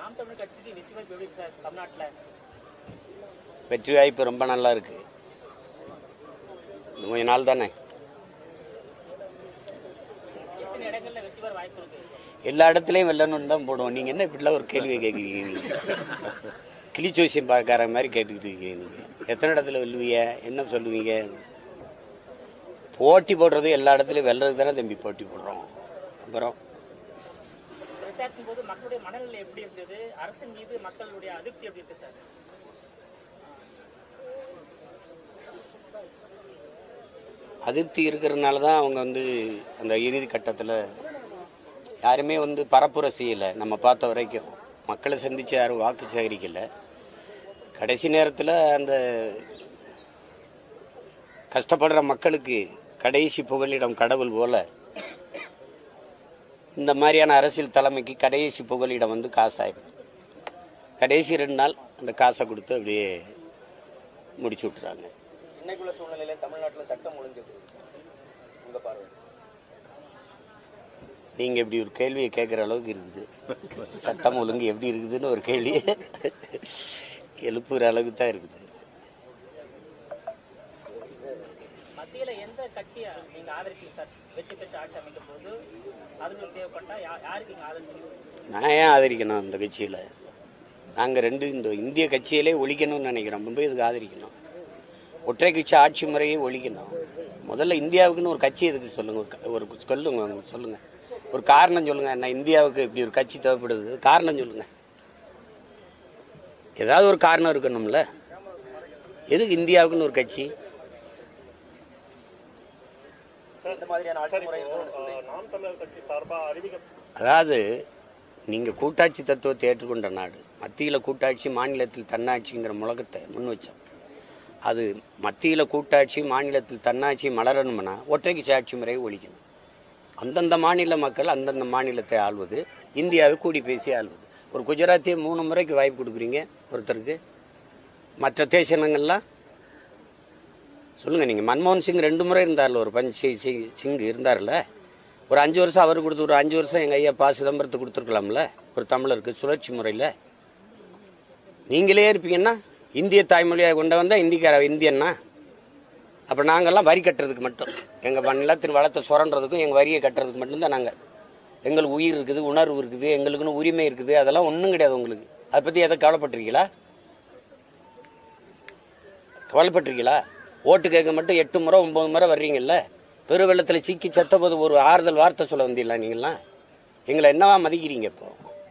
நாம் தமிழ் கட்சிக்கு வெற்றி வாய்ப்பு எப்படி இருக்கு சார் தமிழ்நாட்டுல வெற்றி வாய்ப்பு ரொம்ப நல்லா இருக்கு இன்னும் கொஞ்ச நாள் தானே எத்தனை இடங்கள்ல வெற்றி பெற வாய்ப்பு இருக்கு எல்லா இடத்துலையும் வெல்லணும்னு தான் போடுவோம் நீங்கள் என்ன இப்படிலாம் ஒரு கேள்வியை கேட்குறீங்க நீங்கள் கிளி ஜோசியம் பார்க்கார மாதிரி கேட்டுக்கிட்டு இருக்கீங்க நீங்கள் எத்தனை இடத்துல வெல்லுவீங்க என்ன சொல்லுவீங்க போட்டி போடுறது எல்லா இடத்துலையும் வெல்றது தானே தம்பி போட்டி போடுறோம் அப்புறம் பிரச்சாரத்தின் போது மக்களுடைய மனநிலை எப்படி இருந்தது அரசின் மீது மக்களுடைய அதிருப்தி எப்படி இருக்கு சார் அதிருப்தி இருக்கிறதுனால தான் அவங்க வந்து அந்த இறுதி கட்டத்தில் யாருமே வந்து பரப்புரை செய்யலை நம்ம பார்த்த வரைக்கும் மக்களை சந்தித்து யாரும் வாக்கு சேகரிக்கல கடைசி நேரத்தில் அந்த கஷ்டப்படுற மக்களுக்கு கடைசி புகலிடம் கடவுள் போல இந்த மாதிரியான அரசியல் தலைமைக்கு கடைசி புகலிடம் வந்து காசாயிடும் கடைசி ரெண்டு நாள் அந்த காசை கொடுத்து அப்படியே முடிச்சு விட்டுறாங்க இன்னைக்குள்ள சூழ்நிலையில தமிழ்நாட்டுல சட்டம் ஒழுங்கு எப்படி இருக்கு? உங்க பார்வை நீங்க இப்படி ஒரு கேள்வியை கேட்குற அளவுக்கு இருக்குது சட்டம் ஒழுங்கு எப்படி இருக்குதுன்னு ஒரு கேள்வி எழுப்புற அளவுக்கு தான் இருக்குது மத்தியில எந்த கட்சியை நீங்க ஆதரிச்சீங்க சார் வெற்றி பெற்று ஆட்சி அமைக்கும் போது அதுக்கு தேவைப்பட்டா யா- யாருக்கு நீங்க ஆதரிச்சீங்க நான் ஏன் ஆதரிக்கணும் இந்த கட்சியில் நாங்கள் ரெண்டு இந்த இந்திய கட்சியிலே ஒழிக்கணும்னு நினைக்கிறோம் முன்பு இதுக்கு ஆதரிக்கணும் ஒற்றை கட்சி ஆட்சி முறையை ஒழிக்கணும் முதல்ல இந்தியாவுக்குன்னு ஒரு கட்சி எதுக்கு சொல்லுங்க ஒரு க- ஒரு சொல்லுங்க உங்களுக்கு சொல்லுங்க ஒரு காரணம் சொல்லுங்க என்ன இந்தியாவுக்கு இப்படி ஒரு கட்சி தேவைப்படுது காரணம் சொல்லுங்க ஏதாவது ஒரு காரணம் இருக்கணும்ல எதுக்கு இந்தியாவுக்குன்னு ஒரு கட்சி இந்த மாதிரியான ஆட்சி முறை இருக்கணும்னு சொல்றீங்க. நாம் தமிழர் கட்சி சார்பா அறிவிக்க அதாவது நீங்கள் கூட்டாட்சி தத்துவத்தை ஏற்றுக்கொண்ட நாடு மத்தியில் கூட்டாட்சி மாநிலத்தில் தன்னாட்சிங்கிற முழக்கத்தை முன் வச்சோம் அது மத்தியில் கூட்டாட்சி மாநிலத்தில் தன்னாட்சி மலரணும்னா ஒற்றைக்கு ஆட்சி முறையை ஒழிக்கணும் அந்தந்த மாநில மக்கள் அந்தந்த மாநிலத்தை ஆள்வது இந்தியாவை கூடி பேசி ஆள்வது ஒரு குஜராத்தியை மூணு முறைக்கு வாய்ப்பு கொடுக்குறீங்க ஒருத்தருக்கு மற்ற தேசங்கள்லாம் சொல்லுங்க நீங்க மன்மோகன் சிங் ரெண்டு முறை இருந்தார்ல ஒரு பஞ்ச் சி- சி- சிங் இருந்தார்ல ஒரு அஞ்சு வருஷம் அவர் கொடுத்து ஒரு அஞ்சு வருஷம் எங்க ஐயா பா சிதம்பரத்துக்கு கொடுத்துருக்கலாம்ல ஒரு தமிழருக்கு சுழற்சி முறையில் நீங்களே இருப்பீங்கன்னா இந்திய தாய்மொழியாக கொண்ட வந்தால் இந்திக்கார இந்தியன்னா அப்போ நாங்கள்லாம் வரி கட்டுறதுக்கு மட்டும் எங்கள் நிலத்தின் வளத்தை சுரண்டுறதுக்கும் எங்கள் வரியை கட்டுறதுக்கு மட்டும்தான் நாங்கள் எங்களுக்கு உயிர் இருக்குது உணர்வு இருக்குது எங்களுக்குன்னு உரிமை இருக்குது அதெல்லாம் ஒன்றும் கிடையாது உங்களுக்கு அதை பற்றி எதை கவலைப்பட்டிருக்கீங்களா கவலைப்பட்டிருக்கீங்களா ஓட்டு கேட்க மட்டும் எட்டு முறை ஒன்பது முறை வர்றீங்கல்ல பெரு வெள்ளத்தில் சிக்கி செத்தபோது ஒரு ஆறுதல் வார்த்தை சொல்ல வந்தீங்களா நீங்களாம் எங்களை என்னவா மதிக்கிறீங்க இப்போ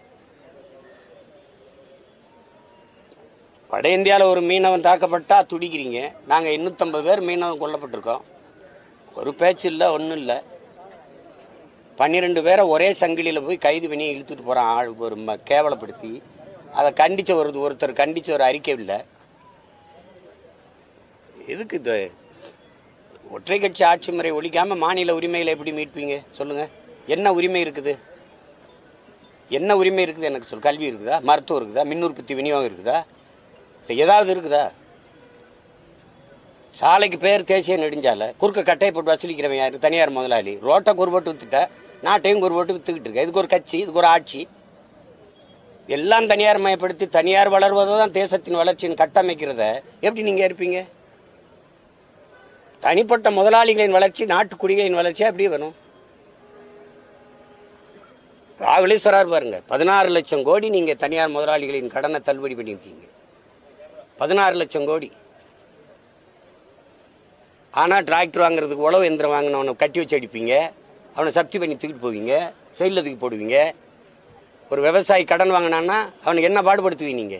வட இந்தியாவில் ஒரு மீனவன் தாக்கப்பட்டா துடிக்கிறீங்க நாங்கள் எண்ணூற்றம்பது பேர் மீனவன் கொல்லப்பட்டிருக்கோம் ஒரு பேச்சு இல்லை ஒன்றும் இல்லை பன்னிரெண்டு பேரை ஒரே சங்கிலியில் போய் கைது பண்ணி இழுத்துட்டு போகிறான் ஆள் ஒரு ம- கேவலப்படுத்தி அதை கண்டிச்ச ஒரு ஒருத்தர் கண்டிச்ச ஒரு அறிக்கை இல்லை எதுக்கு இது ஒற்றை கட்சி ஆட்சி முறை ஒழிக்காம மாநில உரிமைகளை எப்படி மீட்பீங்க சொல்லுங்க என்ன உரிமை இருக்குது என்ன உரிமை இருக்குது எனக்கு சொல் கல்வி இருக்குதா மருத்துவம் இருக்குதா மின் உற்பத்தி விநியோகம் இருக்குதா இது ஏதாவது இருக்குதா சாலைக்கு பேர் தேசிய நெடுஞ்சாலை குறுக்க கட்டையை போட்டு வசூலிக்கிறவன் யாரு தனியார் முதலாளி ரோட்டை குறுபோட்டு வித்துட்ட நாட்டையும் குறுபோட்டு வித்துக்கிட்டு இருக்க இதுக்கு ஒரு கட்சி இதுக்கு ஒரு ஆட்சி எல்லாம் தனியார் மயப்படுத்தி தனியார் வளர்வதை தான் தேசத்தின் வளர்ச்சியின் கட்டமைக்கிறத எப்படி நீங்க இருப்பீங்க தனிப்பட்ட முதலாளிகளின் வளர்ச்சி நாட்டு குடிகளின் வளர்ச்சி அப்படியே வரும் ராகுலே சொல்றாரு பாருங்க பதினாறு லட்சம் கோடி நீங்க தனியார் முதலாளிகளின் கடனை தள்ளுபடி பண்ணியிருக்கீங்க பதினாறு லட்சம் கோடி ஆனா டிராக்டர் வாங்குறதுக்கு உழவு எந்திரம் வாங்கினவனை கட்டி வச்சு அடிப்பீங்க அவனை சப்தி பண்ணி தூக்கிட்டு போவீங்க செயலில் தூக்கி போடுவீங்க ஒரு விவசாயி கடன் வாங்கினான்னா அவனுக்கு என்ன பாடுபடுத்துவீங்க நீங்க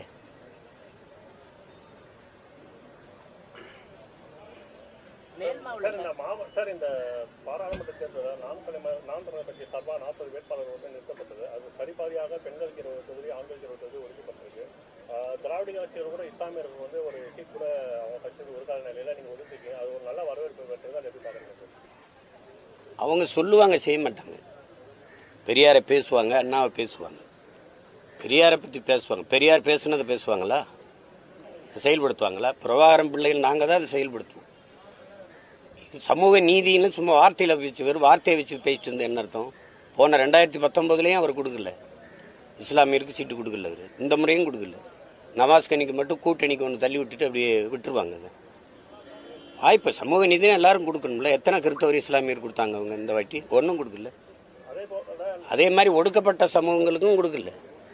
சார் இந்த மாவ சார் இந்த பாராளுமன்ற தேர்தலில் நாம் தலைமை நாம் தமிழர் கட்சி சார்பாக நாற்பது வேட்பாளர்கள் வந்து நிறுத்தப்பட்டது அது சரிபாதியாக பெண்களுக்கு இருபது தொகுதி ஆண்களுக்கு இருபது தொகுதி ஒதுக்கப்பட்டிருக்கு ஆஹ் திராவிட கட்சிகள் கூட இஸ்லாமியர்கள் வந்து ஒரு சீட் கூட அவங்க கட்சிக்கு ஒதுக்காத நிலையில நீங்க ஒதுக்கிருக்கீங்க அது ஒரு நல்ல வரவேற்பு பெற்றது அதை எப்படி பாக்குறீங்க சார் அவங்க சொல்லுவாங்க செய்ய மாட்டாங்க பெரியாரை பேசுவாங்க அண்ணாவை பேசுவாங்க பெரியாரை பற்றி பேசுவாங்க பெரியார் பேசுனதை பேசுவாங்களா செயல்படுத்துவாங்களா பிரபாகரன் பிள்ளைகள் நாங்கள் தான் அதை செயல்படுத்துவோம் இது சமூக நீதின்னு சும்மா வார்த்தையில் வச்சு வெறும் வார்த்தையை வச்சு பேசிட்டு இருந்தேன் என்ன அர்த்தம் போன ரெண்டாயிரத்தி பத்தொன்பதுலேயும் அவர் கொடுக்கல இஸ்லாமியருக்கு சீட்டு கொடுக்கல அவர் இந்த முறையும் கொடுக்கல நவாஸ்கனிக்கு மட்டும் கூட்டணிக்கு ஒன்று தள்ளி விட்டுட்டு அப்படியே விட்டுருவாங்க அதை வாய்ப்பு சமூக நீதினு எல்லாரும் கொடுக்கணும்ல எத்தனை கிறிஸ்தவர் இஸ்லாமியர் கொடுத்தாங்க அவங்க இந்த வாட்டி ஒன்றும் கொடுக்கல அதே போல அதே மாதிரி ஒடுக்கப்பட்ட சமூகங்களுக்கும் கொடுக்கல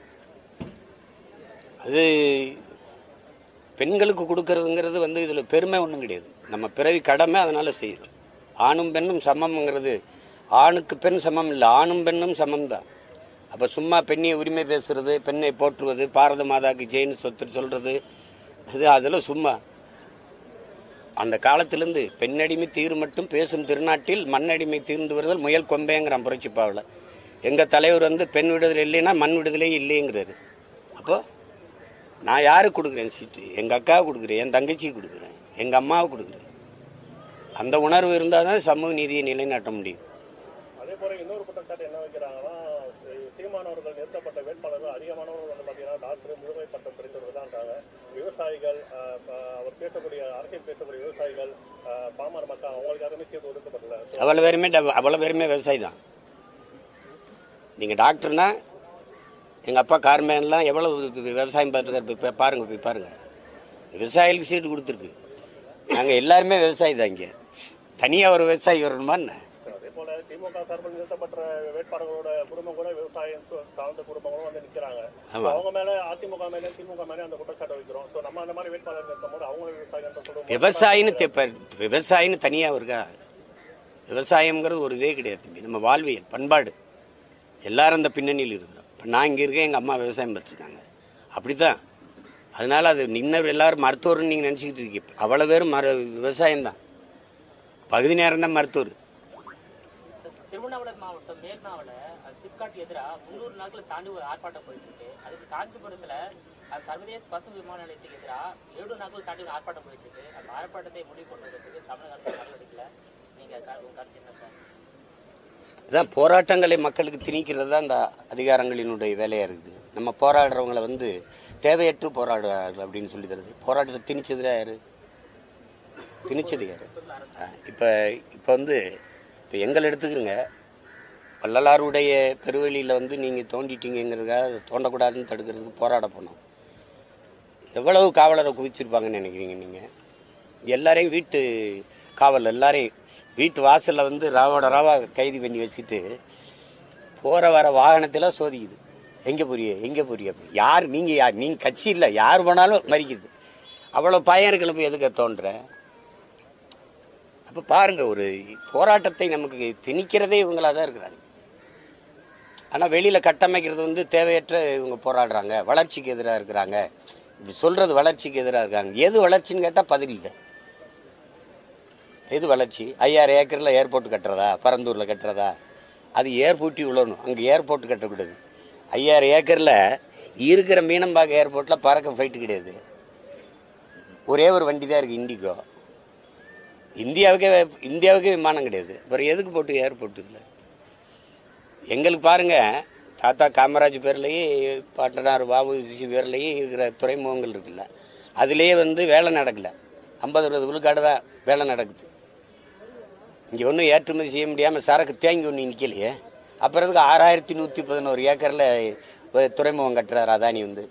அது பெண்களுக்கு கொடுக்கறதுங்கிறது வந்து இதில் பெருமை ஒன்றும் கிடையாது நம்ம பிறவி கடமை அதனால செய்யணும் ஆணும் பெண்ணும் சமம்ங்கிறது ஆணுக்கு பெண் சமம் இல்லை ஆணும் பெண்ணும் சமம் தான் அப்போ சும்மா பெண்ணிய உரிமை பேசுறது பெண்ணை போற்றுவது பாரத மாதாக்கு ஜெயின் சொத்து சொல்றது இது அதெல்லாம் சும்மா அந்த காலத்திலிருந்து பெண்ணடிமை தீர் மட்டும் பேசும் திருநாட்டில் மண்ணடிமை தீர்ந்து வருதல் முயல் கொம்பேங்கிறான் புரட்சிப்பாவில் எங்கள் தலைவர் வந்து பெண் விடுதலை இல்லைன்னா மண் விடுதலை இல்லைங்கிறாரு அப்போ நான் யாருக்கு கொடுக்குறேன் சீட்டு எங்கள் அக்காவுக்கு கொடுக்குறேன் என் தங்கச்சிக்கு கொடுக்குறேன் எங்கள் அம்மாவுக்கு கொடுக்குறேன் அந்த உணர்வு இருந்தால் தான் சமூக நீதியை நிலைநாட்ட முடியும் அதே போல இன்னொரு குற்றச்சாட்டு என்ன வைக்கிறாங்கன்னா சீ- சீமானவர்கள் நிறுத்தப்பட்ட வேட்பாளர்கள் அதிகமானவர்கள் வந்து பார்த்தீங்கன்னா டாக்டர் முதுமை பட்டம் படித்தவர்கள் தான்றாங்க விவசாயிகள் ஆஹ், ப- அவர் பேசக்கூடிய அரசியல் பேசக்கூடிய விவசாயிகள் ஆஹ், பாமர மக்கள் அவங்களுக்கு யாருமே சீட்டு ஒதுக்கப்படல So, அவ்வளோ பேருமே டவ்- அவ்வளோ பேருமே விவசாயி தான் நீங்கள் டாக்டர்னா எங்கள் அப்பா கார்மேன்லாம் எவ்வளோ விவசாயம் பார்த்துருக்காரு இப்போ பாருங்கள் போய் பாருங்கள் விவசாயிகளுக்கு சீட்டு கொடுத்துருக்கு நாங்கள் எல்லாருமே விவசாயி தான் இங்கே தனியாக ஒரு விவசாயி வரணுமா என்ன அதே போல திமுக சார்பில் நிறுத்தப்பட்ட வேட்பாளர்களோட குடும்பம் கூட விவசாயம் சு- சார்ந்த குடும்பங்களும் வந்து நிக்கிறாங்க ஆமா. அவங்க மேல அதிமுக மேல திமுக மேல அந்த குற்றச்சாட்டை வைக்கிறோம் சோ நம்ம அந்த மாதிரி வேட்பாளர் நிறுத்தும் போது அவங்களும் விவசாயம் சொல்லுவோம் விவசாயின்னு தெ- இப்ப விவசாயின்னு தனியாக இருக்கா விவசாயம்ங்கிறது ஒரு இதே கிடையாது தம்பி நம்ம வாழ்வியல் பண்பாடு எல்லாரும் அந்த பின்னணியில் இருக்கிறோம் இப்போ நான் இங்கே இருக்கேன் எங்கள் அம்மா விவசாயம் பார்த்துருக்காங்க அப்படி தான் அதனால அது நின்ன எல்லாரும் மருத்துவர்னு நீங்கள் நினச்சிக்கிட்டு இருக்கீங்க அவ்வளோ பேரும் மரு விவசாயம்தான் பகுதி நேரம் தான் மருத்துவர் திருவண்ணாமலை மாவட்டம் மேல்மாவில் சிப்காட் எதிராக முந்நூறு நாட்களை தாண்டி ஒரு ஆர்ப்பாட்டம் போயிட்டு இருக்கு அதுக்கு காஞ்சிபுரத்துல அது சர்வதேச பசு விமான நிலையத்துக்கு எதிராக ஏழு நாட்கள் தாண்டி ஒரு ஆர்ப்பாட்டம் போயிட்டு இருக்கு அந்த ஆர்ப்பாட்டத்தை முடிவு கொண்டு வரதுக்கு தமிழக அரசு நடவடிக்கல நீங்க க- உங்க கருத்து என்ன சார் இதான் போராட்டங்களை மக்களுக்கு திணிக்கிறது தான் இந்த அதிகாரங்களினுடைய வேலையாக இருக்குது நம்ம போராடுறவங்களை வந்து தேவையற்று போராடுறார்கள் அப்படின்னு சொல்லி தருது போராட்டத்தை திணிச்சது யாரு திணிச்சது யாரு இப்போ இப்போ வந்து இப்போ எங்களை எடுத்துக்கிறங்க வள்ளலாருடைய பெருவெளியில் வந்து நீங்கள் தோண்டிட்டீங்கிறதுக்காக அதை தோண்டக்கூடாதுன்னு தடுக்கிறதுக்கு போராட போனோம் எவ்வளவு காவலரை குவிச்சிருப்பாங்கன்னு நினைக்கிறீங்க நீங்கள் எல்லாரையும் வீட்டு காவல் எல்லாரையும் வீட்டு வாசலில் வந்து ராவோட ராவா கைது பண்ணி வச்சுட்டு போகிற வர வாகனத்தில் சோதிக்குது எங்கே போறிய எங்கே போறிய யார் நீங்கள் யார் நீங்கள் கட்சி இல்லை யார் போனாலும் மறிக்குது அவ்வளோ பயம் இருக்கணும் எதுக்கு தோன்ற அப்போ பாருங்க ஒரு போராட்டத்தை நமக்கு திணிக்கிறதே இவங்களாக தான் இருக்கிறாங்க ஆனால் வெளியில் கட்டமைக்கிறது வந்து தேவையற்ற இவங்க போராடுறாங்க வளர்ச்சிக்கு எதிராக இருக்கிறாங்க இப்படி சொல்கிறது வளர்ச்சிக்கு எதிராக இருக்காங்க எது வளர்ச்சின்னு கேட்டால் பதில் இல்லை எது வளர்ச்சி ஐயாயிரம் ஏக்கரில் ஏர்போர்ட் கட்டுறதா பரந்தூரில் கட்டுறதா அது ஏர்போர்ட்டி விழணும் அங்கே ஏர்போர்ட் கட்டக்கூடாது ஐயாயிரம் ஏக்கரில் இருக்கிற மீனம்பாக்கம் ஏர்போர்ட்டில் பறக்க ஃப்ளைட்டு கிடையாது ஒரே ஒரு வண்டி தான் இருக்குது இண்டிகோ இந்தியாவுக்கே இந்தியாவுக்கே விமானம் கிடையாது அப்புறம் எதுக்கு போட்டு ஏர்போர்ட் இதில் எங்களுக்கு பாருங்க தாத்தா காமராஜ் பேர்லேயும் பாட்டனார் பாபு சி பேர்லேயும் இருக்கிற துறைமுகங்கள் இருக்குல்ல அதுலேயே வந்து வேலை நடக்கல ஐம்பது அறுபது விழுக்காடு தான் வேலை நடக்குது இங்கே ஒன்றும் ஏற்றுமதி செய்ய முடியாமல் சரக்கு தேங்கி ஒன்று நிற்கலையே அப்புறம் இதுக்கு ஆறாயிரத்தி நூற்றி பதினோரு ஏக்கரில் துறைமுகம் கட்டுறாரு அதானி வந்து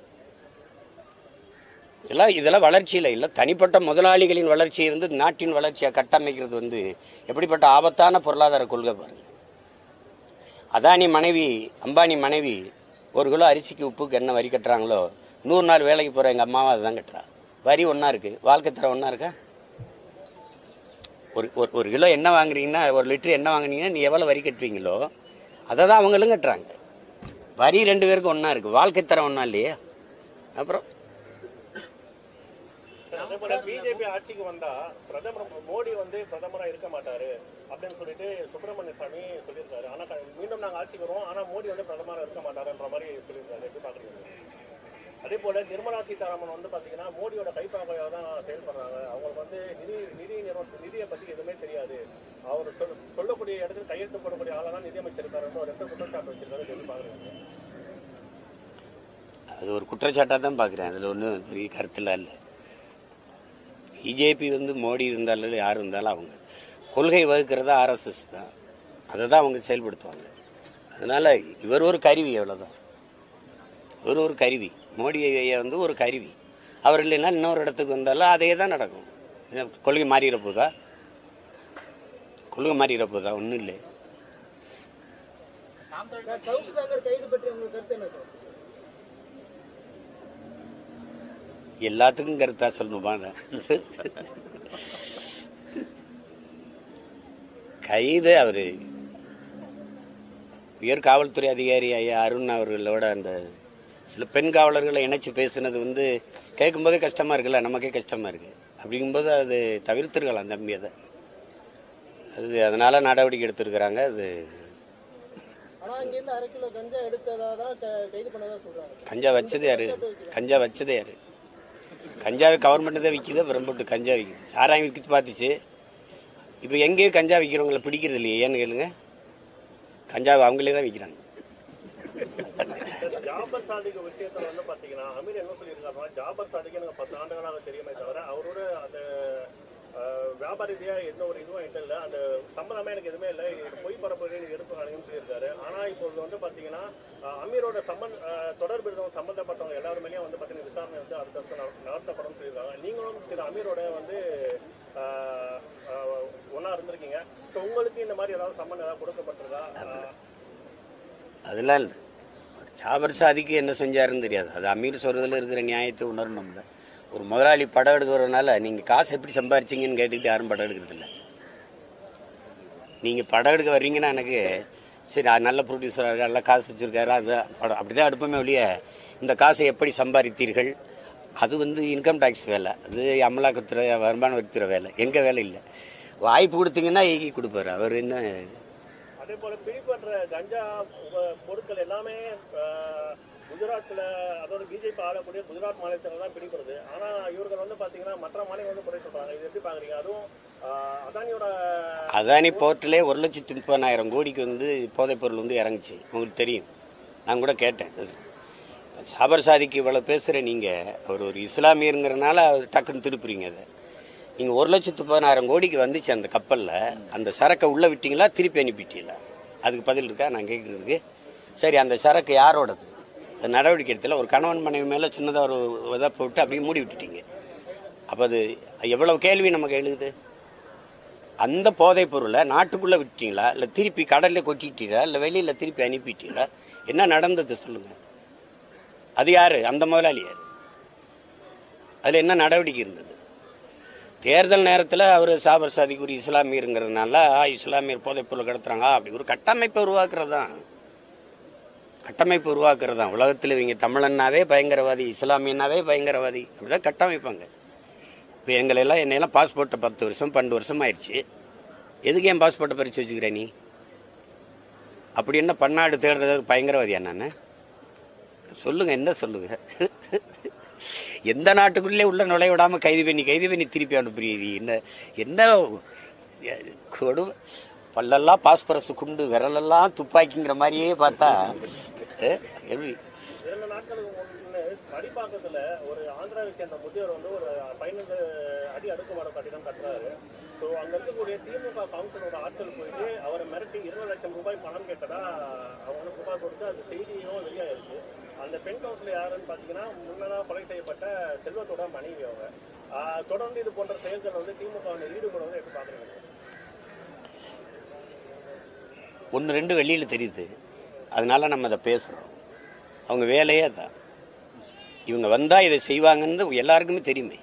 இதெல்லாம் இதெல்லாம் வளர்ச்சியில் இல்லை தனிப்பட்ட முதலாளிகளின் வளர்ச்சியை வந்து நாட்டின் வளர்ச்சியை கட்டமைக்கிறது வந்து எப்படிப்பட்ட ஆபத்தான பொருளாதார கொள்கை பாருங்க அதானி மனைவி அம்பானி மனைவி ஒரு கிலோ அரிசிக்கு உப்புக்கு என்ன வரி கட்டுறாங்களோ நூறு நாள் வேலைக்கு போகிற எங்கள் அம்மாவும் அதுதான் கட்டுறா வரி ஒன்றா இருக்குது வாழ்க்கை தரம் ஒன்றா இருக்கா ஒரு ஒரு ஒரு கிலோ எண்ணெய் வாங்குறீங்கன்னா ஒரு லிட்டர் எண்ணெய் வாங்குனீங்கன்னா நீ எவ்வளோ வரி கட்டுவீங்களோ அதை தான் அவங்களும் கட்டுறாங்க வரி ரெண்டு பேருக்கும் ஒன்றா இருக்குது வாழ்க்கை தரம் ஒன்றா இல்லையே அப்புறம் அதே போல பிஜேபி ஆட்சிக்கு வந்தா பிரதமர் மோடி வந்து பிரதமரா இருக்க மாட்டாரு அப்படின்னு சொல்லிட்டு சுப்பிரமணிய சாமி சொல்லியிருக்காரு ஆனா க- மீண்டும் நாங்க ஆட்சிக்கு வருவோம் ஆனா மோடி வந்து பிரதமரா இருக்க மாட்டாருன்ற மாதிரி சொல்லியிருக்காரு எப்படி பாக்குறீங்க அதே போல நிர்மலா சீதாராமன் வந்து பாத்தீங்கன்னா மோடியோட கைப்பாவையாக தான் செயல்படுறாங்க அவங்களுக்கு வந்து நிதி நிதி நிறுவன நிதியை பத்தி எதுவுமே தெரியாது அவர் சொல் சொல்லக்கூடிய இடத்துல கையெழுத்து போடக்கூடிய ஆளா தான் நிதியமைச்சர் இருக்காருன்னு ஒரு ரெண்டு குற்றச்சாட்டு வச்சிருக்காரு எப்படி பாக்குறீங்க அது ஒரு குற்றச்சாட்டாக தான் பார்க்குறேன் அதில் ஒன்றும் பெரிய கருத்தில் இல்லை பிஜேபி வந்து மோடி இருந்தாலும் யார் இருந்தாலும் அவங்க கொள்கை வகுக்கிறது ஆர்எஸ்எஸ் தான் அதை தான் அவங்க செயல்படுத்துவாங்க அதனால் இவர் ஒரு கருவி அவ்வளோதான் ஒரு ஒரு கருவி மோடி ஐயா வந்து ஒரு கருவி அவர் இல்லைன்னா இன்னொரு இடத்துக்கு வந்தாலும் அதே தான் நடக்கும் என்ன கொள்கை மாறிட போதா கொள்கை மாறிட போதா ஒன்றும் இல்லை நாம் தமிழர் சவுக் சாகர் கைது பற்றி உங்களுக்கு கருத்து என்ன சார் எல்லாத்துக்கும் கருத்தா சொல்லணுமா கைது அவரு உயர் காவல்துறை அதிகாரி ஐயா அருண் அவர்களோட அந்த சில பெண் காவலர்களை இணைச்சு பேசுனது வந்து கேட்கும்போதே கஷ்டமா இருக்குல்ல நமக்கே கஷ்டமா இருக்கு அப்படிங்கும்போது அது தவிர்த்திருக்கலாம் தம்பி அதை அது அதனால நடவடிக்கை எடுத்திருக்கிறாங்க அது ஆனா இங்கிருந்து அரை கிலோ கஞ்சா எடுத்ததா தான் க- கைது பண்ணதா சொல்றாங்க கஞ்சா வச்சது யாரு கஞ்சா வச்சது யாரு கஞ்சாவை கவர்மெண்ட் தான் விற்கிது அப்புறம் போட்டு கஞ்சா விற்கிது சாராயம் விற்கிட்டு பார்த்துச்சு இப்போ எங்கேயும் கஞ்சா விற்கிறவங்கள பிடிக்கிறது இல்லையே ஏன்னு கேளுங்க கஞ்சாவை அவங்களே தான் விற்கிறாங்க ஜாபர் சாதிக்கு விஷயத்துல வந்து பாத்தீங்கன்னா அமீர் என்ன சொல்லியிருக்காருன்னா ஜாபர் சாதிக்கு எனக்கு பத்து ஆண்டுகளாக தெரியுமே தவிர அவரோட அந்த அஹ், வியாபார ரீதியா எந்த ஒரு இதுவும் என்கிட்ட இல்லை அந்த சம்மந்தமே எனக்கு எதுவுமே இல்லை இது பொய் பரப்புரை எடுப்பு காணுங்கன்னு சொல்லியிருக்காரு ஆனா இப்போது வந்து பாத்தீங்கன்னா அஹ், அமீரோட சம்பந்த அஹ், தொடர்பு இருந்தவங்க சம்பந்தப்பட்டவங்க எல்லாருமே வந்து பாத்தீங்கன்னா விசாரணை வந்து அடுத்தடுத்து நட- நடத்தப்படும் சொல்லியிருக்காங்க நீங்களும் திரு அமீரோட வந்து அஹ், அஹ், ஒண்ணா இருந்திருக்கீங்க ஸோ உங்களுக்கு இந்த மாதிரி ஏதாவது சம்மந்தம் ஏதாவது கொடுக்கப்பட்டிருக்கா அஹ், அதெல்லாம் இல்லை ஜாபர் சாதிக்கு என்ன செஞ்சாருன்னு தெரியாது அது அமீர் சொல்றதுல இருக்கிற நியாயத்தை உணரணும்ல ஒரு முதலாளி படம் எடுக்கிறதுனால நீங்கள் காசு எப்படி சம்பாரிச்சீங்கன்னு கேட்டுக்கிட்டு யாரும் படம் எடுக்கிறதில்ல நீங்கள் படம் எடுக்க வர்றீங்கன்னா எனக்கு சரி அது நல்ல ப்ரொடியூசராக இருக்கார் நல்ல காசு வச்சுருக்காரு அது படம் அப்படி தான் எடுப்போமே ஒழிய இந்த காசை எப்படி சம்பாதித்தீர்கள் அது வந்து இன்கம் டேக்ஸ் வேலை அது அமலாக்கத்துறை வருமான வரித்துறை வேலை எங்கள் வேலை இல்லை வாய்ப்பு கொடுத்தீங்கன்னா ஈகி கொடுப்பாரு அவர் என்ன அதே போல பிடிபடுற கஞ்சா உப- பொருட்கள் எல்லாமே அஹ், குஜராத்ல அதோட பிஜேபி ஆளக்கூடிய குஜராத் மாநிலத்துல தான் பிடிபடுது ஆனா இவர்கள் வந்து பாத்தீங்கன்னா மற்ற மாநிலம் வந்து குறை சொல்றாங்க இது எப்படி பாக்குறீங்க அதுவும் அஹ், அதானியோட அதானி போர்ட்டிலே ஒரு லட்சத்தி முப்பதாயிரம் கோடிக்கு வந்து போதைப் பொருள் வந்து இறங்குச்சு உங்களுக்கு தெரியும் நான் கூட கேட்டேன் அது. சாபர் சாதிக்கு இவ்வளோ பேசுகிற நீங்கள் அவர் ஒரு இஸ்லாமியருங்கிறனால அவர் டக்குன்னு திருப்புறீங்க அதை நீங்கள் ஒரு லட்சத்து முப்பதாயிரம் கோடிக்கு வந்துச்சு அந்த கப்பலில் அந்த சரக்கை உள்ளே விட்டீங்களா திருப்பி அனுப்பிட்டீங்களா அதுக்கு பதில் இருக்கா நான் கேட்குறதுக்கு சரி அந்த சரக்கு யாரோடது அது நடவடிக்கை எடுத்துல ஒரு கணவன் மனைவி மேலே சின்னதாக ஒரு இதை போட்டு அப்படியே மூடி விட்டுட்டீங்க அப்போ அது எவ்வளவு கேள்வி நமக்கு எழுது அந்த போதைப் பொருளை நாட்டுக்குள்ளே விட்டீங்களா இல்லை திருப்பி கடலில் கொட்டிட்டீங்களா இல்லை வெளியில் திருப்பி அனுப்பிட்டீங்களா என்ன நடந்தது சொல்லுங்க அது யாரு அந்த முதலாளி யாரு அதில் என்ன நடவடிக்கை இருந்தது தேர்தல் நேரத்தில் அவர் சாபர் சாதிக்கு ஒரு இஸ்லாமியருங்கிறதுனால ஆ, இஸ்லாமியர் போதைப் பொருள் கடத்துறாங்க அப்படி ஒரு கட்டமைப்பை உருவாக்குறது தான் கட்டமைப்பு உருவாக்குறது தான் உலகத்தில் இவங்க தமிழன்னாவே பயங்கரவாதி இஸ்லாமியனாவே பயங்கரவாதி அப்படிதான் கட்டமைப்பாங்க இப்போ எங்களெல்லாம் என்னையெல்லாம் பாஸ்போர்ட்டை பத்து வருஷம் பன்னெண்டு வருஷம் ஆயிடுச்சு எதுக்கு என் பாஸ்போர்ட்டை பறிச்சு வச்சுக்கிற நீ அப்படி என்ன பன்னாடு தேடுறதுக்கு பயங்கரவாதியா நான் சொல்லுங்க என்ன சொல்லுங்க எந்த நாட்டுக்குள்ளே உள்ள நுழைய விடாம கைது பண்ணி கைது பண்ணி திருப்பி அனுப்புறீ என்ன என்ன கொடுமை பல்லெல்லாம் பாஸ்பரஸ் குண்டு விரலெல்லாம் துப்பாக்கிங்கிற மாதிரியே பார்த்தா அஹ், எப்படி இரண்டு நாட்களுக்கு முன்னே மடிப்பாக்கத்துல ஒரு ஆந்திராவை சேர்ந்த முதியவர் வந்து ஒரு பதினைந்து அடி அடுக்குமாட கட்டிடம் கட்டுறாரு ஸோ அங்க இருக்கக்கூடிய திமுக கவுன்சிலரோட ஆட்கள் போயிட்டு அவரை மிரட்டி இருபது லட்சம் ரூபாய் பணம் கேட்டதா அவங்க வந்து புகார் கொடுத்து அது செய்தியும் வெளியாயிருக்கு அந்த பெண் கவுன்சிலர் யாருன்னு பார்த்தீங்கன்னா முன்னதாக கொலை செய்யப்பட்ட செல்வத்தோட மனைவி அவங்க ஆஹ் தொடர்ந்து இது போன்ற செயல்கள் வந்து திமுக வந்து ஈடுபடுவதை எப்படி பார்க்குறீங்க ஒன்று ரெண்டு வெளியில் தெரியுது அதனால நம்ம அதை பேசுகிறோம் அவங்க வேலையே அதான் இவங்க வந்தால் இதை செய்வாங்கன்னு எல்லாருக்குமே தெரியுமே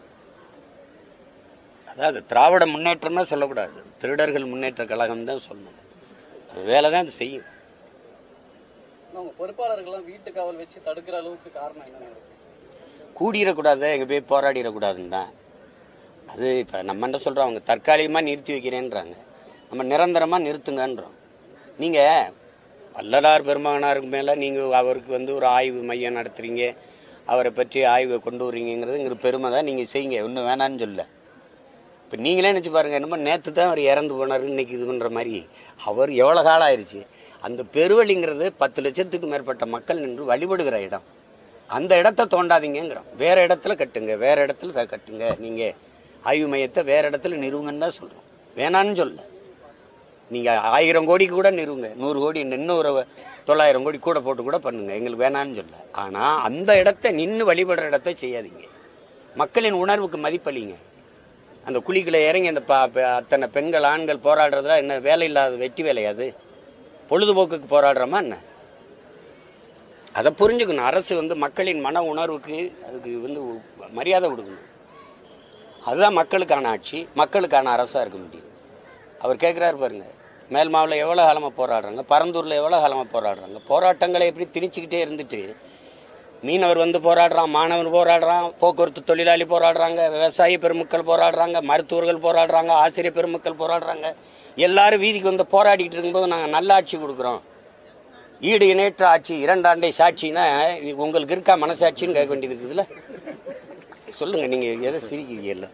அதாவது திராவிட முன்னேற்றம்னா சொல்லக்கூடாது திருடர்கள் முன்னேற்ற கழகம் தான் சொல்லணும் அது வேலை தான் அது செய்யும் அவங்க பொறுப்பாளர்கள்லாம் வீட்டு காவல் வச்சு தடுக்கிற அளவுக்கு காரணம் என்ன கூடிடக்கூடாது எங்கே போய் போராடிடக்கூடாதுன்னு தான் அது இப்போ நம்ம என்ன சொல்கிறோம் அவங்க தற்காலிகமாக நிறுத்தி வைக்கிறேன்றாங்க நம்ம நிரந்தரமாக நிறுத்துங்கன்றோம் நீங்கள் வள்ளலார் பெருமகனாருக்கு மேலே நீங்கள் அவருக்கு வந்து ஒரு ஆய்வு மையம் நடத்துறீங்க அவரை பற்றி ஆய்வை கொண்டு வர்றீங்கிறது பெருமை தான் நீங்கள் செய்யுங்க ஒன்றும் வேணான்னு சொல்ல இப்போ நீங்களே நினச்சி பாருங்கள் என்னமோ நேற்று தான் அவர் இறந்து போனார் இன்னைக்கு இது பண்ணுற மாதிரி அவர் எவ்வளோ காலம் ஆயிடுச்சு அந்த பெருவழிங்கிறது பத்து லட்சத்துக்கு மேற்பட்ட மக்கள் நின்று வழிபடுகிற இடம் அந்த இடத்த தோண்டாதீங்கிறோம் வேற இடத்துல கட்டுங்க வேற இடத்துல த- கட்டுங்க நீங்கள் ஆய்வு மையத்தை வேற இடத்துல நிறுவுங்கன்னு தான் சொல்கிறோம் வேணான்னு சொல்ல நீங்கள் ஆயிரம் கோடிக்கு கூட நிறுவுங்க நூறு கோடி இன்னொரு தொள்ளாயிரம் கோடி கூட போட்டு கூட பண்ணுங்க எங்களுக்கு வேணான்னு சொல்ல ஆனால் அந்த இடத்த நின்று வழிபடுற இடத்த செய்யாதீங்க மக்களின் உணர்வுக்கு மதிப்பளிங்க அந்த குழிக்குள்ள இறங்கி அந்த ப- ப- அத்தனை பெண்கள் ஆண்கள் போராடுறதுல என்ன வேலை இல்லாத வெட்டி வேலையாது பொழுதுபோக்குக்கு போராடுறோமா என்ன அதை புரிஞ்சுக்கணும் அரசு வந்து மக்களின் மன உணர்வுக்கு அதுக்கு வந்து மரியாதை கொடுக்கணும் அதுதான் மக்களுக்கான ஆட்சி மக்களுக்கான அரசாக இருக்க முடியும் அவர் கேட்குறாரு பாருங்க மேல்மாவில் எவ்வளோ காலமாக போராடுறாங்க பரந்தூரில் எவ்வளோ காலமாக போராடுறாங்க போராட்டங்களை எப்படி திணிச்சுக்கிட்டே இருந்துட்டு மீனவர் வந்து போராடுறான் மாணவர் போராடுறான் போக்குவரத்து தொழிலாளி போராடுறாங்க விவசாய பெருமக்கள் போராடுறாங்க மருத்துவர்கள் போராடுறாங்க ஆசிரியர் பெருமக்கள் போராடுறாங்க எல்லாரும் வீதிக்கு வந்து போராடிக்கிட்டு இருக்கும்போது நாங்கள் நல்ல ஆட்சி கொடுக்குறோம் ஈடு இணையற்ற ஆட்சி இரண்டாண்டை சாட்சின்னா இது உங்களுக்கு இருக்கா மனசாட்சின்னு கேட்க வேண்டியது இருக்குதுல்ல சொல்லுங்க நீங்க எதை சிரிக்கிறீங்கல்ல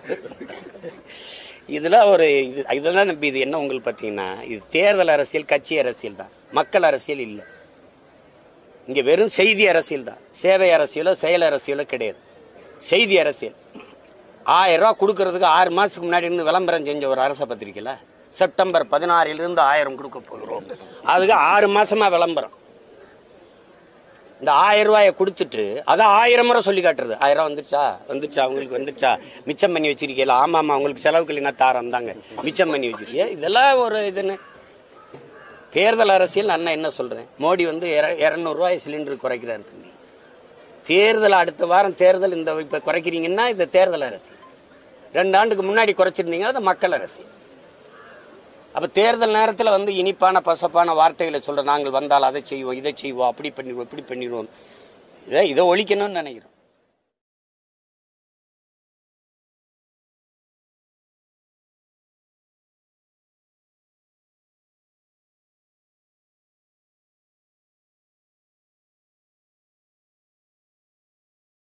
இதுல ஒரு இது இதெல்லாம் நம்பி இது என்ன உங்களுக்கு பார்த்தீங்கன்னா இது தேர்தல் அரசியல் கட்சி அரசியல் தான் மக்கள் அரசியல் இல்லை இங்க வெறும் செய்தி அரசியல் தான் சேவை அரசியலோ செயல் அரசியலோ கிடையாது செய்தி அரசியல் ஆயிரம் ரூபா கொடுக்கறதுக்கு ஆறு மாசத்துக்கு முன்னாடி இருந்து விளம்பரம் செஞ்ச ஒரு அரச பத்திரிக்கையில் செப்டம்பர் பதினாறிலிருந்து ஆயிரம் கொடுக்க போகிறோம் அதுக்கு ஆறு மாசமா விளம்பரம் இந்த ஆயிரம் ரூபாயை கொடுத்துட்டு அதை ஆயிரம் முறை சொல்லி காட்டுறது ஆயிரம் ரூபா வந்துருச்சா வந்துருச்சா அவங்களுக்கு வந்துருச்சா மிச்சம் பண்ணி வச்சிருக்கீங்களா ஆமா ஆமா அவங்களுக்கு செலவுக்கு இல்லைன்னா தாரம் தாங்க மிச்சம் பண்ணி வச்சிருக்கீங்க இதெல்லாம் ஒரு இதுன்னு தேர்தல் அரசியல் நான் என்ன சொல்றேன் மோடி வந்து இரநூறுவாய் சிலிண்டர் குறைக்கிறாரு தம்பி தேர்தல் அடுத்த வாரம் தேர்தல் இந்த இப்ப குறைக்கிறீங்கன்னா இது தேர்தல் அரசியல் ரெண்டு ஆண்டுக்கு முன்னாடி குறைச்சிருந்தீங்கன்னா அது மக்கள் அரசியல் அப்ப தேர்தல் நேரத்துல வந்து இனிப்பான பசப்பான வார்த்தைகளை சொல்ற நாங்கள் வந்தால் அதை செய்வோம் இதை செய்வோம் அப்படி பண்ணிடுவோம் இப்படி பண்ணிடுவோம் இதை இதை ஒழிக்கணும்னு நினைக்கிறோம்